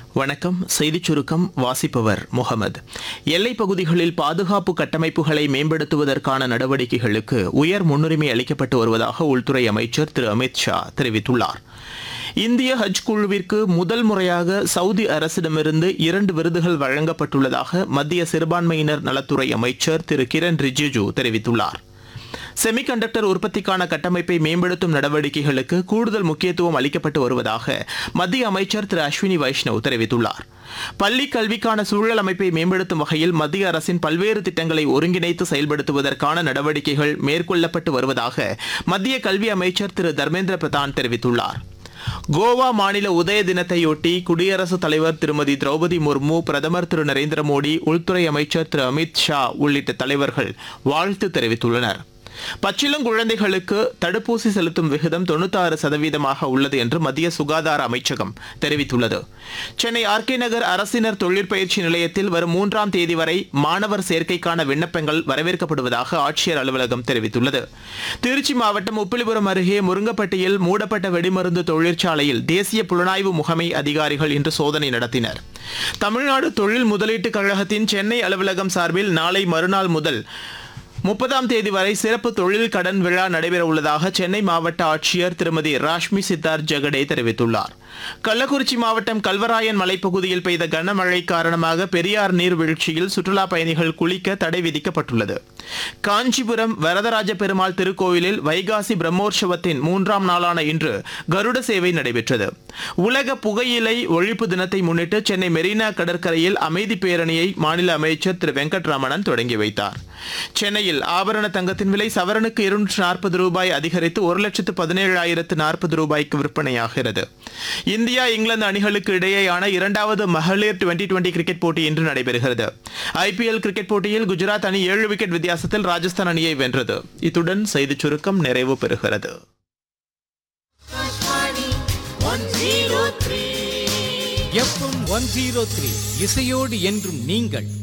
வணக்கம் செய்திச் சுருக்கம் வாசிப்பவர் முகமது எல்லைப் பகுதிகளில் பாதுகாப்பு கட்டமைப்புகளை மேம்படுத்துவதற்கான நடவடிக்கைகளுக்கு உயர் முன்னுரிமை அளிக்கப்பட்டு வருவதாக உள்துறை அமைச்சர் திரு அமித் ஷா தெரிவித்துள்ளார் இந்திய ஹஜ் குழுவிற்கு முதல் முறையாக சவுதி அரசிடமிருந்து இரண்டு விருதுகள் வழங்கப்பட்டுள்ளதாக மத்திய சிறுபான்மையினர் நலத்துறை அமைச்சர் திரு கிரண் ரிஜிஜு தெரிவித்துள்ளார் செமிகண்டக்டர் உற்பத்திக்கான கட்டமைப்பை மேம்படுத்தும் நடவடிக்கைகளுக்கு கூடுதல் முக்கியத்துவம் அளிக்கப்பட்டு வருவதாக மத்திய அமைச்சர் திரு அஸ்வினி வைஷ்ணவ் தெரிவித்துள்ளார் பள்ளி கல்விக்கான சூழல் அமைப்பை மேம்படுத்தும் வகையில் மத்திய அரசின் பல்வேறு திட்டங்களை ஒருங்கிணைத்து செயல்படுத்துவதற்கான நடவடிக்கைகள் மேற்கொள்ளப்பட்டு வருவதாக மத்திய கல்வி அமைச்சர் திரு தர்மேந்திர பிரதான் தெரிவித்துள்ளார் கோவா மாநில உதய தினத்தையொட்டி குடியரசுத் தலைவர் திருமதி திரௌபதி முர்மு பிரதமர் திரு நரேந்திர மோடி உள்துறை அமைச்சர் திரு அமித் ஷா உள்ளிட்ட தலைவர்கள் வாழ்த்து தெரிவித்துள்ளனர் பச்சிளங்குழந்தைகளுக்கு தடுப்பூசி செலுத்தும் விகிதம் தொண்ணூத்தாறு சதவீதமாக உள்ளது என்று மத்திய சுகாதார அமைச்சகம் தெரிவித்துள்ளது சென்னை ஆர்கே நகர் அரசினர் தொழிற்பயிற்சி நிலையத்தில் வரும் மூன்றாம் தேதி வரை மாணவர் சேர்க்கைக்கான விண்ணப்பங்கள் வரவேற்கப்படுவதாக ஆட்சியர் அலுவலகம் தெரிவித்துள்ளது திருச்சி மாவட்டம் உப்பிலிபுரம் அருகே முருங்கப்பட்டியில் மூடப்பட்ட வெடிமருந்து தொழிற்சாலையில் தேசிய புலனாய்வு முகமை அதிகாரிகள் இன்று சோதனை நடத்தினர் தமிழ்நாடு தொழில் முதலீட்டுக் கழகத்தின் சென்னை அலுவலகம் சார்பில் நாளை மறுநாள் முதல் முப்பதாம் தேதி வரை சிறப்பு தொழில் கடன் விழா நடைபெற உள்ளதாக சென்னை மாவட்ட ஆட்சியர் திருமதி ராஷ்மி சித்தார்த் ஜெகடே தெரிவித்துள்ளார் கள்ளக்குறிச்சி மாவட்டம் கல்வராயன் மலைப்பகுதியில் பெய்த கனமழை காரணமாக பெரியார் நீர்வீழ்ச்சியில் சுற்றுலா பயணிகள் குளிக்க தடை விதிக்கப்பட்டுள்ளது காஞ்சிபுரம் வரதராஜ பெருமாள் திருக்கோவிலில் வைகாசி பிரம்மோற்சவத்தின் மூன்றாம் நாளான இன்று கருட சேவை நடைபெற்றது உலக புகையிலை ஒழிப்பு தினத்தை முன்னிட்டு சென்னை மெரினா கடற்கரையில் அமைதி பேரணியை மாநில அமைச்சர் திரு வெங்கட்ரமணன் தொடங்கி வைத்தார் சென்னையில் ஆபரண தங்கத்தின் விலை சவரனுக்கு இருநூற்று நாற்பது ரூபாய் அதிகரித்து ஒரு லட்சத்து பதினேழாயிரத்து நாற்பது ரூபாய்க்கு விற்பனையாகிறது இந்தியா இங்கிலாந்து அணிகளுக்கு இடையேயான இரண்டாவது மகளிர் டுவெண்டி டுவெண்டி கிரிக்கெட் போட்டி இன்று நடைபெறுகிறது ஐபிஎல் கிரிக்கெட் போட்டியில் குஜராத் அணி ஏழு விக்கெட் வித்தியாசத்தில் ராஜஸ்தான் அணியை வென்றது இத்துடன் செய்திச் சுருக்கம் நிறைவு பெறுகிறது எஃப்எம் ஒன் ஜீரோ த்ரீ இசையோடு என்றும் நீங்கள்